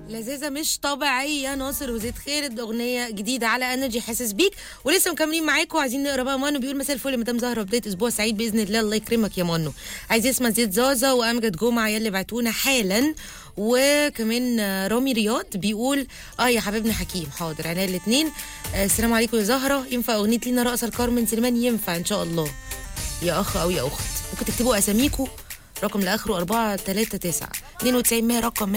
لذيذة مش طبيعية ناصر وزيد خالد أغنية جديدة على انرجي حاسس بيك ولسه مكملين معاكم عايزين نقرا بقى مانو بيقول مساء الفل يا مدام زهرة بداية أسبوع سعيد بإذن الله الله يكرمك يا مانو عايز يسمع زيد زازا وأمجد جمعة يلي بعتونا حالا وكمان آه، رامي رياض بيقول اه يا حبيبنا حكيم حاضر عينيا الاثنين السلام عليكم يا زهرة ينفع أغنية لينا رقصة الكارمن سليمان ينفع إن شاء الله يا أخ أو يا أخت ممكن تكتبوا أساميكم رقم اللي آخره 4 3 9 92 100 رقم